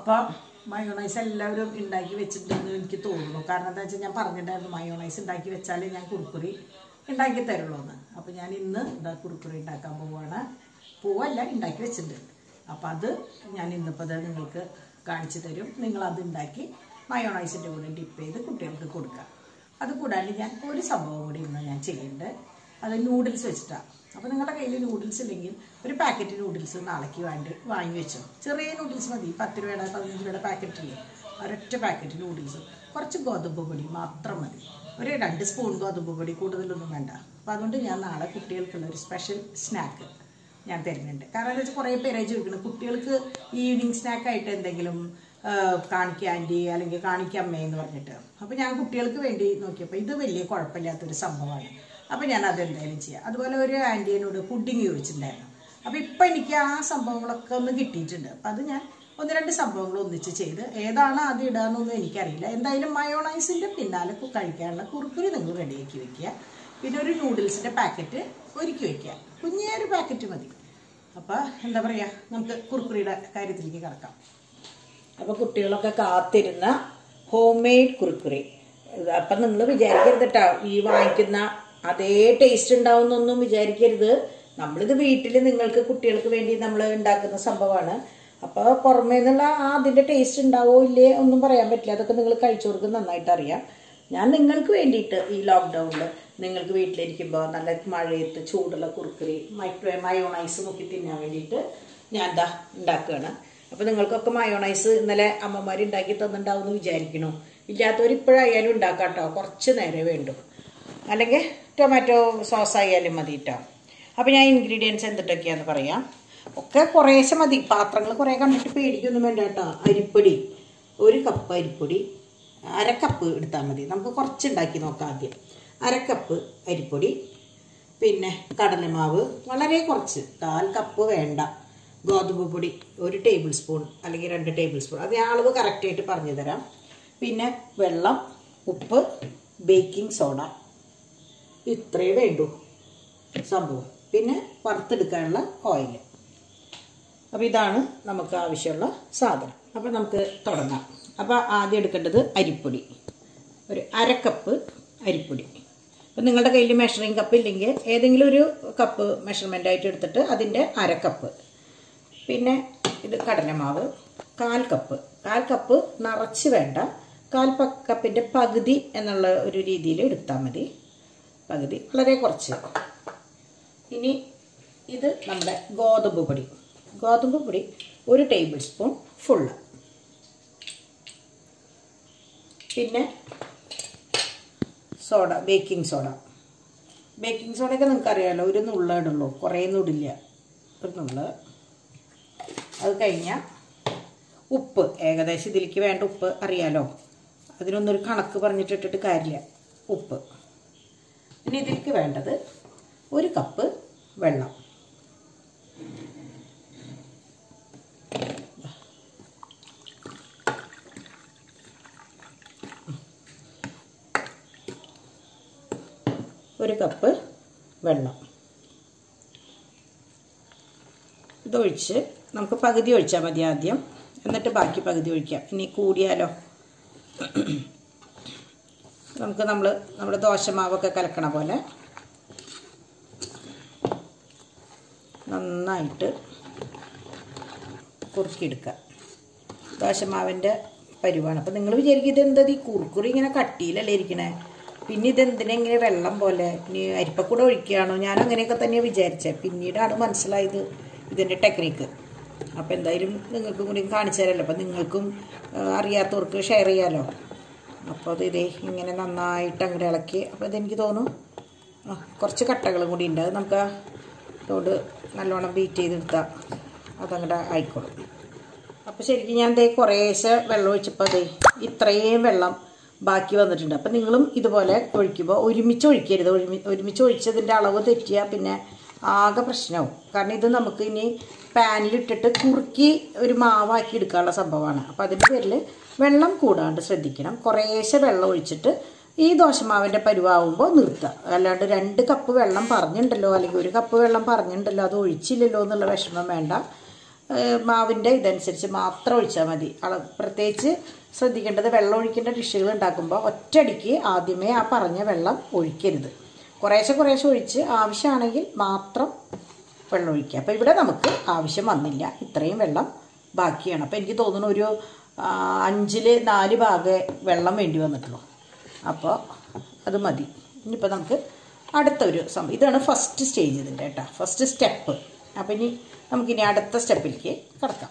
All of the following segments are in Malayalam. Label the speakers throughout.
Speaker 1: അപ്പം മയോണൈസ് എല്ലാവരും ഉണ്ടാക്കി വെച്ചിട്ടുണ്ടെന്ന് എനിക്ക് തോന്നുന്നു കാരണം എന്താ വെച്ചാൽ ഞാൻ പറഞ്ഞിട്ടുണ്ടായിരുന്നു മയോണൈസ് ഉണ്ടാക്കി വെച്ചാലേ ഞാൻ കുറുക്കുറി ഉണ്ടാക്കി തരുള്ളൂ എന്ന് അപ്പോൾ ഞാൻ ഇന്ന് ഇതാ കുറുക്കുറി ഉണ്ടാക്കാൻ പോവുകയാണ് പോവല്ല ഉണ്ടാക്കി വെച്ചിട്ടുണ്ട് അപ്പോൾ അത് ഞാൻ ഇന്നിപ്പോൾ അത് നിങ്ങൾക്ക് കാണിച്ചു തരും നിങ്ങളത് ഉണ്ടാക്കി മയോണൈസിൻ്റെ കൂടെ ഡിപ്പ് ചെയ്ത് കുട്ടികൾക്ക് കൊടുക്കുക അത് കൂടാണ്ട് ഞാൻ ഒരു സംഭവം കൂടി ഇന്ന് ഞാൻ ചെയ്യുന്നുണ്ട് അത് നൂഡിൽസ് വെച്ചിട്ടാണ് അപ്പോൾ നിങ്ങളുടെ കയ്യിൽ നൂഡിൽസ് ഇല്ലെങ്കിൽ ഒരു പാക്കറ്റ് നൂഡിൽസ് നാളേക്ക് വേണ്ടി വാങ്ങി വെച്ചോ ചെറിയ നൂഡിൽസ് മതി പത്ത് രൂപയുടെ പതിനഞ്ച് രൂപയുടെ പാക്കറ്റില്ലേ ഒരൊറ്റ പാക്കറ്റ് നൂഡിൽസ് കുറച്ച് ഗോതമ്പ് പൊടി മാത്രം മതി ഒരു രണ്ട് സ്പൂൺ ഗോതമ്പ് പൊടി കൂടുതലൊന്നും വേണ്ട അപ്പോൾ അതുകൊണ്ട് ഞാൻ നാളെ കുട്ടികൾക്കുള്ള ഒരു സ്പെഷ്യൽ സ്നാക്ക് ഞാൻ തരുന്നുണ്ട് കാരണം എന്താ വെച്ചാൽ കുറേ പേരായി ചോദിക്കണം കുട്ടികൾക്ക് ഈവനിങ് സ്നാക്കായിട്ട് എന്തെങ്കിലും കാണിക്കാൻറ്റി അല്ലെങ്കിൽ കാണിക്കമ്മേ എന്ന് പറഞ്ഞിട്ട് അപ്പോൾ ഞാൻ കുട്ടികൾക്ക് വേണ്ടി നോക്കിയപ്പോൾ ഇത് വലിയ കുഴപ്പമില്ലാത്തൊരു സംഭവമാണ് അപ്പോൾ ഞാൻ അതെന്തായാലും ചെയ്യാം അതുപോലെ ഒരു ആൻറ്റിയനോട് പുഡിങ് ചോദിച്ചിട്ടുണ്ടായിരുന്നു അപ്പോൾ ഇപ്പം എനിക്ക് ആ സംഭവങ്ങളൊക്കെ ഒന്ന് കിട്ടിയിട്ടുണ്ട് അപ്പോൾ അത് ഞാൻ ഒന്ന് രണ്ട് സംഭവങ്ങൾ ഒന്നിച്ച് ചെയ്ത് ഏതാണ് ആദ്യം ഇടാന്നൊന്നും എനിക്കറിയില്ല എന്തായാലും മയോണൈസിൻ്റെ പിന്നാലെ കു- കഴിക്കാനുള്ള കുറുക്കുരി നിങ്ങൾ റെഡിയാക്കി വെക്കുക പിന്നെ ഒരു നൂഡിൽസിൻ്റെ പാക്കറ്റ് ഒരുക്കി വെക്കുക കുഞ്ഞൊരു പാക്കറ്റ് മതി അപ്പോൾ എന്താ പറയുക നമുക്ക് കുറുക്കുറിയുടെ കാര്യത്തിലേക്ക് കിടക്കാം അപ്പോൾ കുട്ടികളൊക്കെ കാത്തിരുന്ന ഹോം മെയ്ഡ് കുറുക്കുറി ഇത് അപ്പം നിങ്ങൾ വിചാരിക്കരുത് കേട്ടോ ഈ വാങ്ങിക്കുന്ന അതേ ടേസ്റ്റ് ഉണ്ടാവുന്നൊന്നും വിചാരിക്കരുത് നമ്മളിത് വീട്ടിൽ നിങ്ങൾക്ക് കുട്ടികൾക്ക് വേണ്ടി നമ്മൾ ഉണ്ടാക്കുന്ന സംഭവമാണ് അപ്പോൾ പുറമേ നിന്നുള്ള ആ അതിൻ്റെ ടേസ്റ്റ് ഉണ്ടാവോ ഇല്ലേ ഒന്നും പറയാൻ പറ്റില്ല അതൊക്കെ നിങ്ങൾ കഴിച്ചവർക്ക് നന്നായിട്ട് അറിയാം ഞാൻ നിങ്ങൾക്ക് വേണ്ടിയിട്ട് ഈ ലോക്ക്ഡൗണിൽ നിങ്ങൾക്ക് വീട്ടിലിരിക്കുമ്പോൾ നല്ല മഴയത്ത് ചൂടുള്ള കുറുക്കുറി മൈക്രോ മയോണൈസ് നോക്കി തിന്നാൻ വേണ്ടിയിട്ട് ഞാൻ എന്താ ഉണ്ടാക്കുകയാണ് അപ്പോൾ നിങ്ങൾക്കൊക്കെ മയോണൈസ് ഇന്നലെ അമ്മമാർ ഉണ്ടാക്കി തന്നിട്ടുണ്ടാവും എന്ന് വിചാരിക്കണു ഇല്ലാത്തവർ ഇപ്പോഴായാലും ഉണ്ടാക്കാം കേട്ടോ കുറച്ച് നേരമേ വേണ്ടൂ അല്ലെങ്കിൽ ടൊമാറ്റോ സോസ് ആയാലും മതി കേട്ടോ അപ്പോൾ ഞാൻ ഇൻഗ്രീഡിയൻസ് എന്തിട്ടൊക്കെയാന്ന് പറയാം ഒക്കെ കുറേശ്ശെ മതി പാത്രങ്ങൾ കുറേ കണ്ടിട്ട് പേടിക്കൊന്നും വേണ്ട കേട്ടോ അരിപ്പൊടി ഒരു കപ്പ് അരിപ്പൊടി അര കപ്പ് എടുത്താൽ മതി നമുക്ക് കുറച്ച് ഉണ്ടാക്കി നോക്കാം ആദ്യം അര കപ്പ് അരിപ്പൊടി പിന്നെ കടലമാവ് വളരെ കുറച്ച് കാൽ കപ്പ് വേണ്ട ഗോതമ്പ് പൊടി ഒരു ടേബിൾ സ്പൂൺ അല്ലെങ്കിൽ രണ്ട് ടേബിൾ സ്പൂൺ അത് ഞാൻ അളവ് കറക്റ്റായിട്ട് പറഞ്ഞു തരാം പിന്നെ വെള്ളം ഉപ്പ് ബേക്കിംഗ് സോഡ ഇത്രയേ വേണ്ടൂ സംഭവം പിന്നെ വറുത്തെടുക്കാനുള്ള ഓയിൽ അപ്പോൾ ഇതാണ് നമുക്ക് ആവശ്യമുള്ള സാധനം അപ്പോൾ നമുക്ക് തുടങ്ങാം അപ്പോൾ ആദ്യം എടുക്കേണ്ടത് അരിപ്പൊടി ഒരു അര കപ്പ് അരിപ്പൊടി അപ്പോൾ നിങ്ങളുടെ കയ്യിൽ മെഷറിംഗ് കപ്പ് ഇല്ലെങ്കിൽ ഏതെങ്കിലും ഒരു കപ്പ് മെഷർമെൻ്റ് ആയിട്ട് എടുത്തിട്ട് അതിൻ്റെ അര കപ്പ് പിന്നെ ഇത് കടലമാവ് കാൽ കപ്പ് കാൽ കപ്പ് നിറച്ച് വേണ്ട കാൽ പ കപ്പിൻ്റെ പകുതി എന്നുള്ള ഒരു രീതിയിൽ എടുത്താൽ മതി പകുതി വളരെ കുറച്ച് ഇനി ഇത് നമ്മുടെ ഗോതമ്പ് പൊടി ഗോതമ്പ് പൊടി ഒരു ടേബിൾ സ്പൂൺ ഫുള്ള് പിന്നെ സോഡ ബേക്കിംഗ് സോഡ ബേക്കിംഗ് സോഡയൊക്കെ നിങ്ങൾക്ക് അറിയാമല്ലോ ഒരു നുള്ള ഇടുള്ളൂ കുറേ ഇടില്ല ഒരു നുള്ള അത് കഴിഞ്ഞാൽ ഉപ്പ് ഏകദേശം ഇതിലേക്ക് വേണ്ട ഉപ്പ് അറിയാലോ അതിനൊന്നൊരു കണക്ക് പറഞ്ഞിട്ടിട്ടിട്ട് കാര്യമില്ല ഉപ്പ് ഇനി ഇതിലേക്ക് വേണ്ടത് ഒരു കപ്പ് വെള്ളം ഒരു കപ്പ് വെള്ളം ഇതൊഴിച്ച് നമുക്ക് പകുതി ഒഴിച്ചാൽ മതി ആദ്യം എന്നിട്ട് ബാക്കി പകുതി ഒഴിക്കാം ഇനി കൂടിയാലോ നമുക്ക് നമ്മൾ നമ്മുടെ ദോശമാവൊക്കെ കലക്കണ പോലെ നന്നായിട്ട് കുറുക്കിയെടുക്കുക ദോശമാവിൻ്റെ പരുവാണ് അപ്പോൾ നിങ്ങൾ വിചാരിക്കും ഇതെന്താ ഈ കുറുക്കുറി ഇങ്ങനെ കട്ടിയിലല്ലേ ഇരിക്കണേ പിന്നെ ഇതെന്തിനാ ഇങ്ങനെ വെള്ളം പോലെ ഇനി അരിപ്പക്കൂടെ ഒഴിക്കുകയാണോ ഞാൻ അങ്ങനെയൊക്കെ തന്നെയാണ് വിചാരിച്ചത് പിന്നീടാണ് മനസ്സിലായത് ഇതിൻ്റെ ടെക്നിക്ക് അപ്പോൾ എന്തായാലും നിങ്ങൾക്കും കൂടി കാണിച്ചു തരാമല്ലോ അപ്പോൾ നിങ്ങൾക്കും ആ, അറിയാത്തവർക്ക് ഷെയർ ചെയ്യാമല്ലോ അപ്പോൾ അത് ഇതേ ഇങ്ങനെ നന്നായിട്ട് അങ്ങോട്ട് ഇളക്കി അപ്പോൾ ഇതെനിക്ക് തോന്നുന്നു ആ കുറച്ച് കട്ടകളും കൂടി ഉണ്ട് അത് നമുക്ക് അതുകൊണ്ട് നല്ലോണം ബീറ്റ് ചെയ്തെടുത്താൽ അതങ്ങോട്ട് ആയിക്കോളും അപ്പോൾ ശരിക്കും ഞാൻ ദേ കുറേശ്ശെ വെള്ളം ഒഴിച്ചപ്പോൾ ദേ ഇത്രയും വെള്ളം ബാക്കി വന്നിട്ടുണ്ട് അപ്പം നിങ്ങളും ഇതുപോലെ ഒഴിക്കുമ്പോൾ ഒരുമിച്ച് ഒഴിക്കരുത് ഒരുമി ഒരുമിച്ച് ഒഴിച്ചതിൻ്റെ അളവ് തെറ്റിയാൽ പിന്നെ ആകെ പ്രശ്നമാവും കാരണം ഇത് നമുക്ക് ഇനി പാനിലിട്ടിട്ട് കുറുക്കി ഒരു മാവാക്കി എടുക്കാനുള്ള സംഭവമാണ് അപ്പോൾ അതിൻ്റെ പേരിൽ വെള്ളം കൂടാണ്ട് ശ്രദ്ധിക്കണം കുറേശ്ശെ വെള്ളം ഒഴിച്ചിട്ട് ഈ ദോശമാവിൻ്റെ പരുവാകുമ്പോൾ നിർത്തുക അല്ലാണ്ട് രണ്ട് കപ്പ് വെള്ളം പറഞ്ഞിട്ടുണ്ടല്ലോ അല്ലെങ്കിൽ ഒരു കപ്പ് വെള്ളം പറഞ്ഞിട്ടുണ്ടല്ലോ അത് ഒഴിച്ചില്ലല്ലോ എന്നുള്ള വിഷമം വേണ്ട ഏഹ്, മാവിൻ്റെ ഇതനുസരിച്ച് മാത്രം ഒഴിച്ചാൽ മതി അള- പ്രത്യേകിച്ച് ശ്രദ്ധിക്കേണ്ടത് വെള്ളം ഒഴിക്കേണ്ട ഡിഷുകൾ ഉണ്ടാക്കുമ്പോൾ ഒറ്റയടിക്ക് ആദ്യമേ ആ പറഞ്ഞ വെള്ളം ഒഴിക്കരുത് കുറേശ്ശെ കുറേശ്ശെ ഒഴിച്ച് ആവശ്യമാണെങ്കിൽ മാത്രം വെള്ളം ഒഴിക്കുക അപ്പോൾ ഇവിടെ നമുക്ക് ആവശ്യം വന്നില്ല ഇത്രയും വെള്ളം ബാക്കിയാണ് അപ്പോൾ എനിക്ക് തോന്നുന്നു ഒരു ആ, അഞ്ചില് നാല് ഭാഗേ വെള്ളം വേണ്ടി വന്നിട്ടുള്ളൂ അപ്പോൾ അത് മതി ഇനിയിപ്പോൾ നമുക്ക് അടുത്തൊരു സംഭവം ഇതാണ് ഫസ്റ്റ് സ്റ്റേജ് ഇതിൻ്റെ കേട്ടോ ഫസ്റ്റ് സ്റ്റെപ്പ് അപ്പോൾ ഇനി നമുക്കിനി അടുത്ത സ്റ്റെപ്പിലേക്ക് കിടക്കാം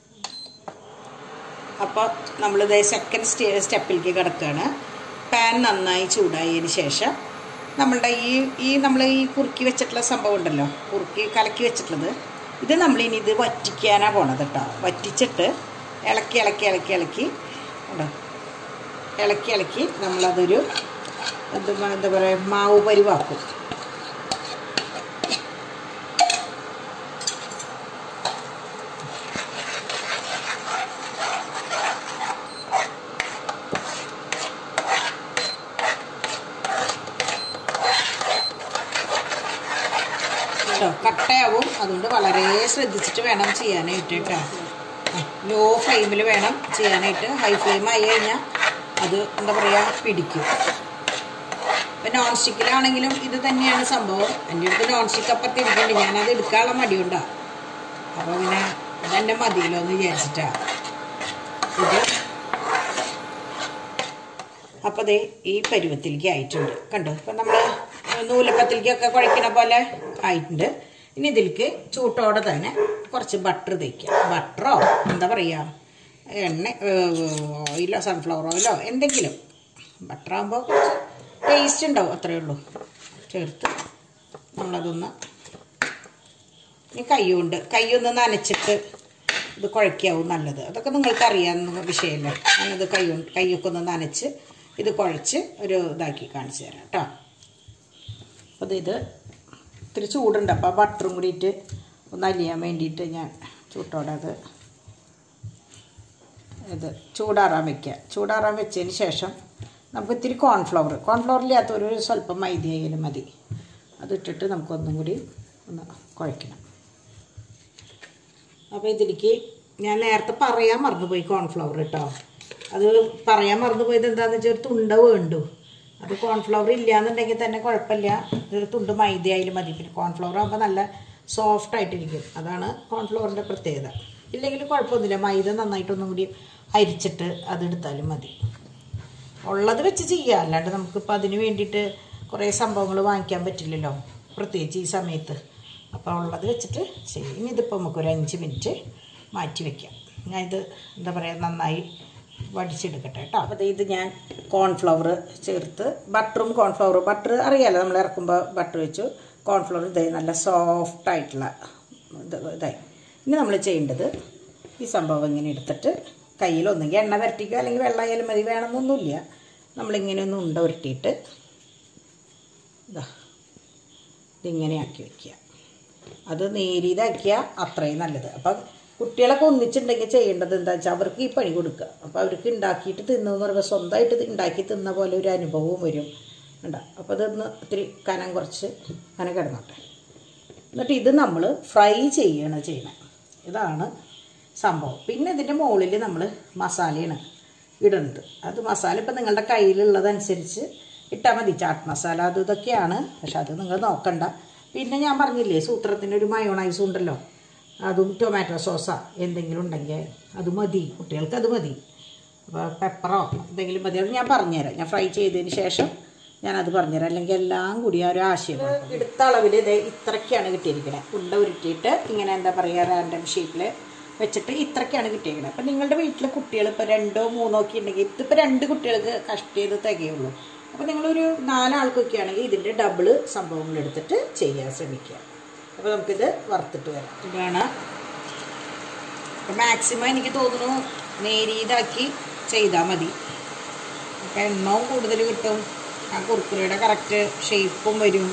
Speaker 1: അപ്പോൾ നമ്മളിത് സെക്കൻഡ് സ്റ്റേ സ്റ്റെപ്പിലേക്ക് കിടക്കുകയാണ് പാൻ നന്നായി ചൂടായതിന് ശേഷം നമ്മളുടെ ഈ ഈ നമ്മൾ ഈ കുറുക്കി വെച്ചിട്ടുള്ള സംഭവം ഉണ്ടല്ലോ കുറുക്കി കലക്കി വെച്ചിട്ടുള്ളത് ഇത് നമ്മളിനി ഇത് വറ്റിക്കാനാണ് പോണത് കേട്ടോ വറ്റിച്ചിട്ട് ഇളക്കി ഇളക്കി ഇളക്കി ഇളക്കി ഉണ്ടോ ഇളക്കി ഇളക്കി നമ്മളതൊരു എന്ത് മ- എന്താ പറയുക മാവ് പരിവാക്കും കേട്ടോ കട്ടയാവും അതുകൊണ്ട് വളരെ ശ്രദ്ധിച്ചിട്ട് വേണം ചെയ്യാനായിട്ട് കേട്ടോ ലോ ഫ്ലെയിമിൽ വേണം ചെയ്യാനായിട്ട് ഹൈ ഫ്ലെയിം ആയി കഴിഞ്ഞാൽ അത് എന്താ പറയുക പിടിക്കും ഇപ്പം നോൺ സ്റ്റിക്കിലാണെങ്കിലും ഇത് തന്നെയാണ് സംഭവം എൻ്റെ അടുത്ത് നോൺ സ്റ്റിക്ക് അപ്പുറത്ത് ഇരിക്കുന്നുണ്ട് ഞാനത് എടുക്കാനുള്ള മടിയുണ്ടാ അപ്പോൾ പിന്നെ ഇതെന്നെ മതിയല്ലോ എന്ന് വിചാരിച്ചിട്ടാ ഇത് അപ്പോൾ ദേ ഈ പരുവത്തിലേക്ക് ആയിട്ടുണ്ട് കണ്ടോ ഇപ്പം നമ്മൾ നൂലപ്പത്തിലേക്കൊക്കെ കുഴക്കണ പോലെ ആയിട്ടുണ്ട് ഇനി ഇതിലേക്ക് ചൂട്ടോടെ തന്നെ കുറച്ച് ബട്ടർ തേക്കുക ബട്ടറോ എന്താ പറയുക എണ്ണ ഓയിലോ സൺഫ്ലവർ ഓയിലോ എന്തെങ്കിലും ബട്ടർ ആകുമ്പോൾ ടേസ്റ്റ് ഉണ്ടാവും അത്രയേ ഉള്ളൂ ചേർത്ത് നമ്മളതൊന്ന് ഇനി കൈ കൊണ്ട് കൈ ഒന്ന് നനച്ചിട്ട് ഇത് കുഴയ്ക്കാവും നല്ലത് അതൊക്കെ നിങ്ങൾക്ക് അറിയാവുന്ന വിഷയമല്ലേ ഞാനിത് കൈ കൊണ്ട് കൈയൊക്കെ ഒന്ന് നനച്ച് ഇത് കുഴച്ച് ഒരു ഇതാക്കി കാണിച്ചു തരാം കേട്ടോ അപ്പോൾ ഇത് ഇത്തിരി ചൂടുണ്ട് അപ്പോൾ ബട്ടറും കൂടിയിട്ട് ഒന്ന് അലിയാൻ വേണ്ടിയിട്ട് ഞാൻ ചൂട്ടോടെ അത് ഇത് ചൂടാറാൻ വെക്കുക ചൂടാറാൻ വെച്ചതിന് ശേഷം നമുക്ക് ഇത്തിരി കോൺഫ്ലവർ കോൺഫ്ലവർ ഇല്ലാത്തൊരു സ്വല്പം മൈദ ആയാലും മതി അതിട്ടിട്ട് നമുക്കൊന്നും കൂടി ഒന്ന് കുഴയ്ക്കണം അപ്പോൾ ഇതിലേക്ക് ഞാൻ നേരത്തെ പറയാൻ മറന്നുപോയി കോൺഫ്ലവർ കേട്ടോ അത് പറയാൻ മറന്നുപോയത് എന്താണെന്ന് വെച്ചാൽ ഒരു തുണ്ട വേണ്ടു അപ്പോൾ കോൺഫ്ലവർ ഇല്ലയെന്നുണ്ടെങ്കിൽ തന്നെ കുഴപ്പമില്ല ഒരു തുണ്ട് മൈദ ആയാലും മതി പിന്നെ കോൺഫ്ലവർ ആകുമ്പോൾ നല്ല സോഫ്റ്റ് ആയിട്ടിരിക്കും അതാണ് കോൺഫ്ലവറിൻ്റെ പ്രത്യേകത ഇല്ലെങ്കിൽ കുഴപ്പമൊന്നുമില്ല മൈദ നന്നായിട്ടൊന്നും കൂടി അരിച്ചിട്ട് അതെടുത്താലും മതി ഉള്ളത് വെച്ച് ചെയ്യുക അല്ലാണ്ട് നമുക്കിപ്പോൾ അതിന് വേണ്ടിയിട്ട് കുറേ സംഭവങ്ങൾ വാങ്ങിക്കാൻ പറ്റില്ലല്ലോ പ്രത്യേകിച്ച് ഈ സമയത്ത് അപ്പോൾ ഉള്ളത് വെച്ചിട്ട് ചെയ്യും ഇനി ഇതിപ്പോൾ നമുക്കൊരു അഞ്ച് മിനിറ്റ് മാറ്റി വയ്ക്കാം ഞാൻ ഇത് എന്താ പറയുക നന്നായി വടിച്ചെടുക്കട്ടെ കേട്ടോ അപ്പോൾ ദേ ഇത് ഞാൻ കോൺഫ്ലവർ ചേർത്ത് ബട്ടറും കോൺഫ്ലവറും ബട്ടർ അറിയാലോ നമ്മൾ ഇറക്കുമ്പോൾ ബട്ടർ വെച്ചു കോൺഫ്ലവർ ഇതായി നല്ല സോഫ്റ്റ് ആയിട്ടുള്ള ഇത് ഇതായി ഇനി നമ്മൾ ചെയ്യേണ്ടത് ഈ സംഭവം ഇങ്ങനെ എടുത്തിട്ട് കയ്യിൽ ഒന്നെങ്കിൽ എണ്ണ വരട്ടിക്കുക അല്ലെങ്കിൽ വെള്ളമായാലും മതി വേണമെന്നൊന്നുമില്ല നമ്മളിങ്ങനെ ഒന്ന് ഉണ്ട ഉരുട്ടിയിട്ട് ഇതാ ഇതിങ്ങനെ ആക്കി വയ്ക്കുക അത് നേരിയതാക്കിയാൽ അത്രയും നല്ലത് അപ്പം കുട്ടികളൊക്കെ ഒന്നിച്ചുണ്ടെങ്കിൽ ചെയ്യേണ്ടത് എന്താ വെച്ചാൽ അവർക്ക് ഈ പണി കൊടുക്കുക അപ്പോൾ അവർക്ക് ഉണ്ടാക്കിയിട്ട് തിന്നെന്ന് പറയുമ്പോൾ സ്വന്തമായിട്ട് ഇത് ഉണ്ടാക്കി തിന്ന പോലെ ഒരു അനുഭവവും വരും ഉണ്ടാ അപ്പോൾ അതൊന്ന് ഇത്തിരി കനം കുറച്ച് കനം കിടന്നോട്ടെ എന്നിട്ട് ഇത് നമ്മൾ ഫ്രൈ ചെയ്യണം ചെയ്യണത് ഇതാണ് സംഭവം പിന്നെ ഇതിൻ്റെ മുകളിൽ നമ്മൾ മസാലയാണ് ഇടുന്നത് അത് മസാല ഇപ്പം നിങ്ങളുടെ കയ്യിലുള്ളതനുസരിച്ച് ഇട്ടാൽ മതി ചാട്ട് മസാല അത് ഇതൊക്കെയാണ് പക്ഷെ അത് നിങ്ങൾ നോക്കണ്ട പിന്നെ ഞാൻ പറഞ്ഞില്ലേ സൂത്രത്തിൻ്റെ ഒരു മയോണൈസും ഉണ്ടല്ലോ അതും ടൊമാറ്റോ സോസാ എന്തെങ്കിലും ഉണ്ടെങ്കിൽ അത് മതി കുട്ടികൾക്ക് അത് മതി അപ്പോൾ പെപ്പറോ എന്തെങ്കിലും മതി അത് ഞാൻ പറഞ്ഞുതരാം ഞാൻ ഫ്രൈ ചെയ്തതിന് ശേഷം ഞാനത് പറഞ്ഞുതരാം അല്ലെങ്കിൽ എല്ലാം കൂടി ആ ഒരു ആശയം എടുത്ത അളവിൽ ഇത് ഇത്രയ്ക്കാണ് കിട്ടിയിരിക്കുന്നത് ഉണ്ട ഉരുട്ടിയിട്ട് ഇങ്ങനെ എന്താ പറയുക റാൻഡം ഷേപ്പിൽ വെച്ചിട്ട് ഇത്രയ്ക്കാണ് കിട്ടിയിരിക്കുന്നത് അപ്പം നിങ്ങളുടെ വീട്ടിലെ കുട്ടികൾ ഇപ്പോൾ രണ്ടോ മൂന്നോ ഒക്കെ ഉണ്ടെങ്കിൽ ഇതിപ്പോൾ രണ്ട് കുട്ടികൾക്ക് കഷ്ട് ചെയ്ത് തികയുള്ളൂ അപ്പോൾ നിങ്ങളൊരു നാലാൾക്കൊക്കെ ആണെങ്കിൽ ഇതിൻ്റെ ഡബിള് സംഭവങ്ങൾ എടുത്തിട്ട് ചെയ്യാൻ ശ്രമിക്കുക അപ്പോൾ നമുക്കിത് വറുത്തിട്ട് വരാം ഇതാണ് അപ്പം മാക്സിമം എനിക്ക് തോന്നുന്നു നേരിയതാക്കി ചെയ്താൽ മതി അപ്പം എണ്ണവും കൂടുതൽ കിട്ടും ആ കുർക്കുരയുടെ കറക്റ്റ് ഷേപ്പും വരും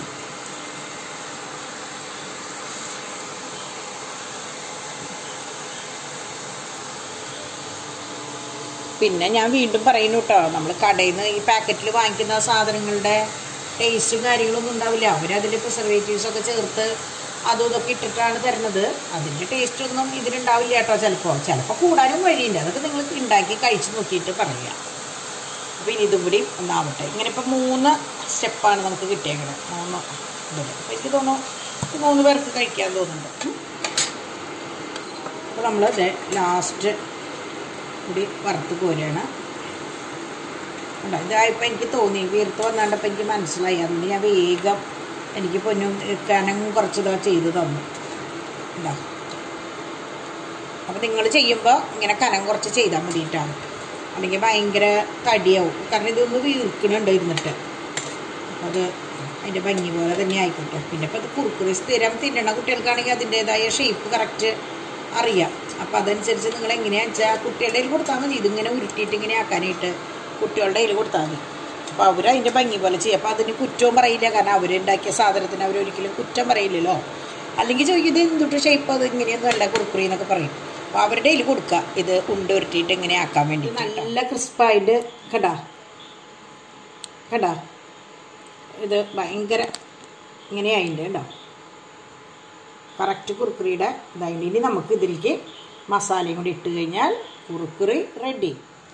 Speaker 1: പിന്നെ ഞാൻ വീണ്ടും പറയുന്നു കേട്ടോ നമ്മൾ കടയിൽ നിന്ന് ഈ പാക്കറ്റിൽ വാങ്ങിക്കുന്ന സാധനങ്ങളുടെ ടേസ്റ്റും കാര്യങ്ങളൊന്നും ഉണ്ടാവില്ല അവരതിൽ പ്രിസർവേറ്റീവ്സ് ഒക്കെ ചേർത്ത് അതും ഇതൊക്കെ ഇട്ടിട്ടാണ് തരുന്നത് അതിൻ്റെ ടേസ്റ്റ് ഒന്നും ഇതിനുണ്ടാവില്ല കേട്ടോ ചിലപ്പോൾ ചിലപ്പോൾ കൂടാനും വഴിയുണ്ട് അതൊക്കെ നിങ്ങൾ ഉണ്ടാക്കി കഴിച്ച് നോക്കിയിട്ട് പറയുക അപ്പോൾ ഇനി ഇതും കൂടി ഒന്നാവട്ടെ ഇങ്ങനെ ഇപ്പം മൂന്ന് സ്റ്റെപ്പാണ് നമുക്ക് കിട്ടിയേക്കുന്നത് മൂന്ന് ഇതിൽ അപ്പോൾ എനിക്ക് തോന്നുന്നു ഇത് മൂന്ന് പേർക്ക് കഴിക്കാൻ തോന്നുന്നുണ്ട് അപ്പോൾ നമ്മൾ ഇത് ലാസ്റ്റ് കൂടി വറുത്ത് കോരുകയാണ് ഉണ്ടോ ഇതായപ്പോൾ എനിക്ക് തോന്നി വീർത്ത് വന്നാണ്ടപ്പോൾ എനിക്ക് മനസ്സിലായി അതുകൊണ്ട് ഞാൻ വേഗം എനിക്ക് പൊന്നും കനം കുറച്ച് ഇതാ ചെയ്ത് തന്നു ഉണ്ടോ അപ്പോൾ നിങ്ങൾ ചെയ്യുമ്പോൾ ഇങ്ങനെ കനം കുറച്ച് ചെയ്താൽ മതിയിട്ടാണ് അല്ലെങ്കിൽ ഭയങ്കര തടിയാവും കാരണം ഇതൊന്ന് വീർക്കണുണ്ട് ഇരുന്നിട്ട് അപ്പോൾ അത് അതിൻ്റെ ഭംഗി പോലെ തന്നെ ആയിക്കോട്ടെ പിന്നെ ഇപ്പോൾ ഇത് കുറുക്കുറി സ്ഥിരം തിന്നണ കുട്ടികൾക്കാണെങ്കിൽ അതിൻ്റേതായ ഷേപ്പ് കറക്റ്റ് അറിയാം അപ്പോൾ അതനുസരിച്ച് നിങ്ങൾ എങ്ങനെയാണെന്ന് വെച്ചാൽ കുട്ടികളുടെ കയ്യിൽ കൊടുത്താൽ മതി ഇതിങ്ങനെ ഉരുട്ടിയിട്ട് ഇങ്ങനെ ആക്കാനായിട്ട് കുട്ടികളുടെ കയ്യിൽ കൊടുത്താൽ മതി അപ്പോൾ അവർ അതിൻ്റെ ഭംഗി പോലെ ചെയ്യും അപ്പോൾ അതിന് കുറ്റവും പറയില്ല കാരണം അവരുണ്ടാക്കിയ സാധനത്തിന് അവരൊരിക്കലും കുറ്റം പറയില്ലല്ലോ അല്ലെങ്കിൽ ചോദിക്കും ഇത് എന്തുട്ട് ഷേപ്പ് അത് ഇങ്ങനെയൊന്നും അല്ല കുറുക്കുറി എന്നൊക്കെ പറയും അപ്പോൾ അവരുടെ കയ്യിൽ കൊടുക്കുക ഇത് ഉണ്ട ഉരുട്ടിയിട്ട് ഇങ്ങനെ ആക്കാൻ വേണ്ടി നല്ല ക്രിസ്പായിട്ട് കേട്ടാ കേട്ടാ ഇത് ഭയങ്കര ഇങ്ങനെയായിട്ടുണ്ട് കേട്ടോ കറക്റ്റ് കുറുക്കുറിയുടെ ഇതായിട്ട് ഇനി നമുക്ക് ഇതിലേക്ക് മസാലയും കൂടി ഇട്ട് കഴിഞ്ഞാൽ കുറുക്കുറി റെഡി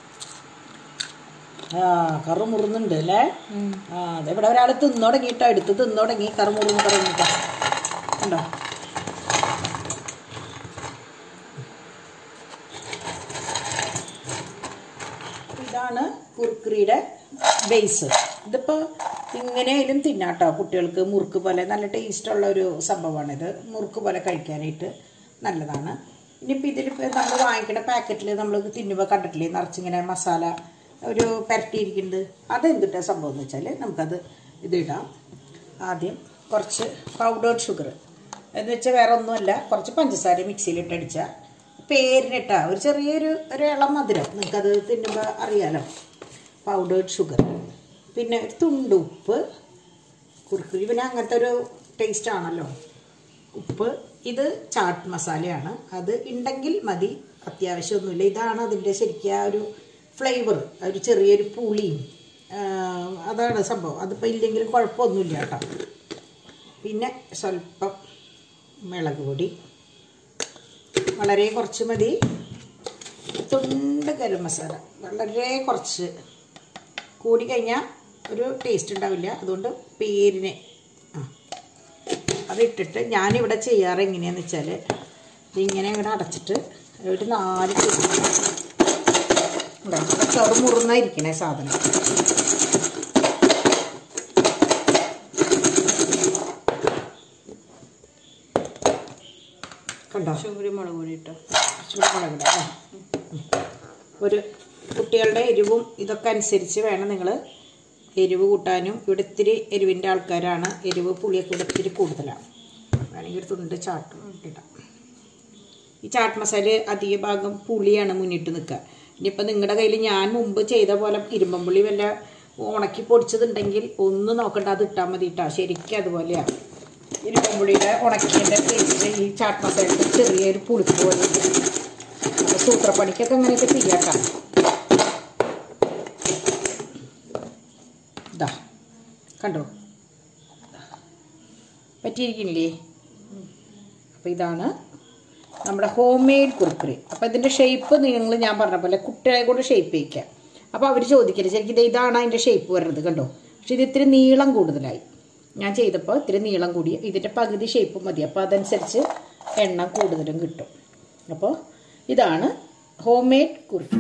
Speaker 1: ആ കറു മുറുന്നുണ്ട് അല്ലേ ആ അതെ ഇവിടെ ഒരാൾ തിന്നോടങ്ങിയിട്ടോ എടുത്ത് തിന്നോടങ്ങി കറു മുറുന്ന് പറഞ്ഞിട്ടോ കണ്ടോ ഇതാണ് കുറുക്കുറിയുടെ ബേസ് ഇതിപ്പോൾ ഇങ്ങനെയായാലും തിന്നാട്ടോ കുട്ടികൾക്ക് മുറുക്ക് പോലെ നല്ല ടേസ്റ്റുള്ള ഒരു സംഭവമാണിത് മുറുക്ക് പോലെ കഴിക്കാനായിട്ട് നല്ലതാണ് ഇനിയിപ്പോൾ ഇതിലിപ്പോൾ നമ്മൾ വാങ്ങിക്കുന്ന പാക്കറ്റിൽ നമ്മൾ തിന്നുമ്പോൾ കണ്ടിട്ടില്ലേ നിറച്ചിങ്ങനെ മസാല ഒരു പുരട്ടിയിരിക്കുന്നത് അതെന്തിട്ടാ സംഭവം എന്ന് വെച്ചാൽ നമുക്കത് ഇതിടാം ആദ്യം കുറച്ച് പൗഡേർഡ് ഷുഗർ എന്ന് വെച്ചാൽ വേറെ ഒന്നുമല്ല കുറച്ച് പഞ്ചസാര മിക്സിയിലിട്ട് അടിച്ചാൽ പേരിനിട്ട ഒരു ചെറിയൊരു ഒരു ഇളം മധുരം നിങ്ങൾക്കത് തിന്നുമ്പോൾ അറിയാലോ പൗഡേർഡ് ഷുഗർ പിന്നെ ഒരു തുണ്ട് ഉപ്പ് കുറുക്കുരി പിന്നെ അങ്ങനത്തെ ഒരു ടേസ്റ്റ് ആണല്ലോ ഉപ്പ് ഇത് ചാട്ട് മസാലയാണ് അത് ഉണ്ടെങ്കിൽ മതി അത്യാവശ്യമൊന്നുമില്ല ഇതാണ് അതിൻ്റെ ശരിക്കും ആ ഒരു ഫ്ലേവർ ഒരു ചെറിയൊരു പുളിയും ആ, അതാണ് സംഭവം അതിപ്പോൾ ഇല്ലെങ്കിലും കുഴപ്പമൊന്നുമില്ല കേട്ടോ പിന്നെ സ്വല്പം മുളക് പൊടി വളരെ കുറച്ച് മതി തുണ്ട് ഗരം മസാല വളരെ കുറച്ച് കൂടി കഴിഞ്ഞാൽ ഒരു ടേസ്റ്റ് ഉണ്ടാവില്ല അതുകൊണ്ട് പേരിന് ആ അതിട്ടിട്ട് ഞാനിവിടെ ചെയ്യാറ് എങ്ങനെയാന്ന് വെച്ചാൽ ഇതിങ്ങനെ ഇവിടെ അടച്ചിട്ട് ഒരു നാല് ചെറു മുറുന്നായിരിക്കണേ സാധനം കണ്ടോ
Speaker 2: കുരുമുളക് പൊടി ഇട്ടോ
Speaker 1: ചൂടുമുളക് ഇടാം ആ. ഒരു കുട്ടികളുടെ എരിവും ഇതൊക്കെ അനുസരിച്ച് വേണം നിങ്ങൾ എരിവ് കൂട്ടാനും ഇവിടെ ഇത്തിരി എരിവിൻ്റെ ആൾക്കാരാണ് എരിവ് പുളിയൊക്കെ ഇവിടെ ഇത്തിരി കൂടുതലാണ് വേണമെങ്കിൽ ഒരു തുണ്ട് ചാട്ട് ഇടാം ഈ ചാട്ട് മസാല അധിക ഭാഗം പുളിയാണ് മുന്നിട്ട് നിൽക്കുക ഇനിയിപ്പോൾ നിങ്ങളുടെ കയ്യിൽ ഞാൻ മുമ്പ് ചെയ്ത പോലെ ഇരുമ്പമ്പുള്ളി വല്ല ഉണക്കി പൊടിച്ചതുണ്ടെങ്കിൽ ഒന്നും നോക്കണ്ട അത് ഇട്ടാൽ മതി ഇട്ടാ ശരിക്കും അതുപോലെയാണ് ഇരുമ്പുള്ളിയുടെ ഉണക്കിയതിൻ്റെ ടേസ്റ്റ് ഈ ചാട്ട് മസാലയ്ക്ക് ചെറിയൊരു പുളിപ്പ് പോലെ ഉണ്ട്. അപ്പോൾ സൂത്രപ്പണിക്കൊക്കെ അങ്ങനെയൊക്കെ ചെയ്യാട്ടാ ഇതാ കണ്ടോ പറ്റിയിരിക്കണില്ലേ അപ്പോൾ ഇതാണ് നമ്മുടെ ഹോം മെയ്ഡ് കുർക്കുറി അപ്പോൾ ഇതിൻ്റെ ഷേപ്പ് നിങ്ങൾ ഞാൻ പറഞ്ഞ പോലെ കുട്ടികളെ കൂടെ ഷേപ്പ് ചെയ്യിക്കുക അപ്പോൾ അവർ ചോദിക്കില്ല ശരിക്കും ഇത് ഇതാണ് അതിൻ്റെ ഷേപ്പ് വരുന്നത് കണ്ടോ പക്ഷെ ഇത് ഇത്തിരി നീളം കൂടുതലായി ഞാൻ ചെയ്തപ്പോൾ ഇത്തിരി നീളം കൂടി ഇതിൻ്റെ പകുതി ഷേപ്പ് മതി അപ്പോൾ അതനുസരിച്ച് എണ്ണ കൂടുതലും കിട്ടും അപ്പോൾ ഇതാണ് ഹോം മെയ്ഡ് കുർക്കുറി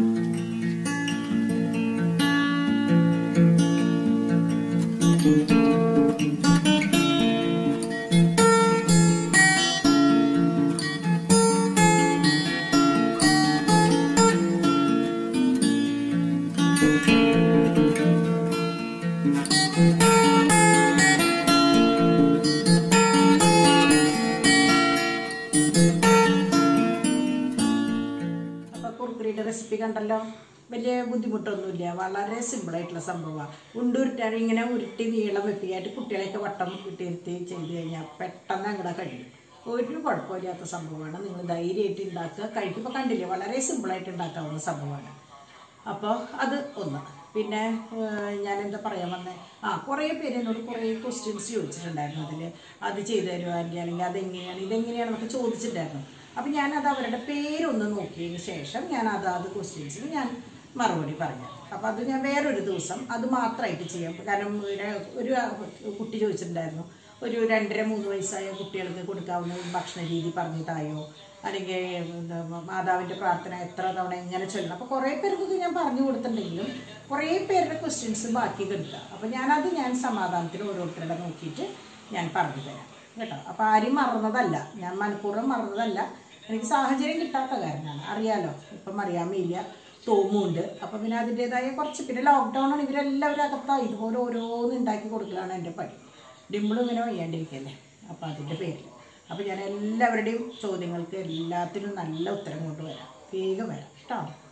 Speaker 1: അപ്പോൾ കുറുക്കുറിയുടെ റെസിപ്പി കണ്ടല്ലോ വലിയ ബുദ്ധിമുട്ടൊന്നുമില്ല വളരെ സിമ്പിളായിട്ടുള്ള സംഭവമാണ് ഉണ്ടുരുട്ടാൻ ഇങ്ങനെ ഉരുട്ടി നീളം വെപ്പിയായിട്ട് കുട്ടികളെയൊക്കെ വട്ടം ഇട്ടിരുത്തി ചെയ്ത് കഴിഞ്ഞാൽ പെട്ടെന്ന് അങ്ങടെ കഴിയും ഒരു കുഴപ്പമില്ലാത്ത സംഭവമാണ് നിങ്ങൾ ധൈര്യമായിട്ട് ഉണ്ടാക്കുക കഴിക്കുമ്പോൾ കണ്ടില്ലേ വളരെ സിമ്പിളായിട്ട് ഉണ്ടാക്കാവുന്ന സംഭവമാണ് അപ്പോൾ അത് ഒന്ന് പിന്നെ ഏഹ്, ഞാൻ എന്താ പറയാൻ വന്നേ ആ കുറേ പേര് എന്നോട് കുറേ ക്വസ്റ്റ്യൻസ് ചോദിച്ചിട്ടുണ്ടായിരുന്നു അതിൽ അത് ചെയ്തു തരുമോ ആൻറ്റി അല്ലെങ്കിൽ അതെങ്ങനെയാണ് ഇതെങ്ങനെയാണെന്നൊക്കെ ചോദിച്ചിട്ടുണ്ടായിരുന്നു അപ്പം ഞാനത് അവരുടെ പേരൊന്ന് നോക്കിയതിന് ശേഷം ഞാൻ അതാത് ക്വസ്റ്റ്യൻസിന് ഞാൻ മറുപടി പറയാം അപ്പം അത് ഞാൻ വേറൊരു ദിവസം അത് മാത്രമായിട്ട് ചെയ്യാം കാരണം ഒരു- ഒരു കുട്ടി ചോദിച്ചിട്ടുണ്ടായിരുന്നു ഒരു രണ്ടര മൂന്ന് വയസ്സായ കുട്ടികൾക്ക് കൊടുക്കാവുന്ന ഭക്ഷണ രീതി പറഞ്ഞു തായോ അല്ലെങ്കിൽ എന്താ മാതാവിൻ്റെ പ്രാർത്ഥന എത്ര തവണ എങ്ങനെ ചൊല്ലണം അപ്പോൾ കുറേ പേർക്കൊക്കെ ഞാൻ പറഞ്ഞു കൊടുത്തിട്ടുണ്ടെങ്കിലും കുറേ പേരുടെ ക്വസ്റ്റ്യൻസ് ബാക്കി കിടക്കുക അപ്പോൾ ഞാനത് ഞാൻ സമാധാനത്തിൽ ഓരോരുത്തരുടെ നോക്കിയിട്ട് ഞാൻ പറഞ്ഞു തരാം കേട്ടോ അപ്പോൾ ആരും മറന്നതല്ല ഞാൻ മനഃപൂർവ്വം മറന്നതല്ല എനിക്ക് സാഹചര്യം കിട്ടാത്ത കാരണമാണ് അറിയാലോ ഇപ്പം അറിയാമില്ല തോമുണ്ട് അപ്പം പിന്നെ അതിൻ്റെതായ കുറച്ച് പിന്നെ ലോക്ക്ഡൗൺ ആണ് ഇവരെല്ലാവരും അകത്തായി ഇതുപോലെ ഓരോന്ന് ഉണ്ടാക്കി കൊടുക്കലാണ് എൻ്റെ പണി ഡിമ്പിളും ഇങ്ങനെ വയ്യാണ്ടിരിക്കല്ലേ അപ്പം അതിൻ്റെ പേരിൽ അപ്പം ഞാൻ എല്ലാവരുടെയും ചോദ്യങ്ങൾക്ക് എല്ലാത്തിനും നല്ല ഉത്തരം കൊണ്ടുവരാം വേഗം വരാം കേട്ടോ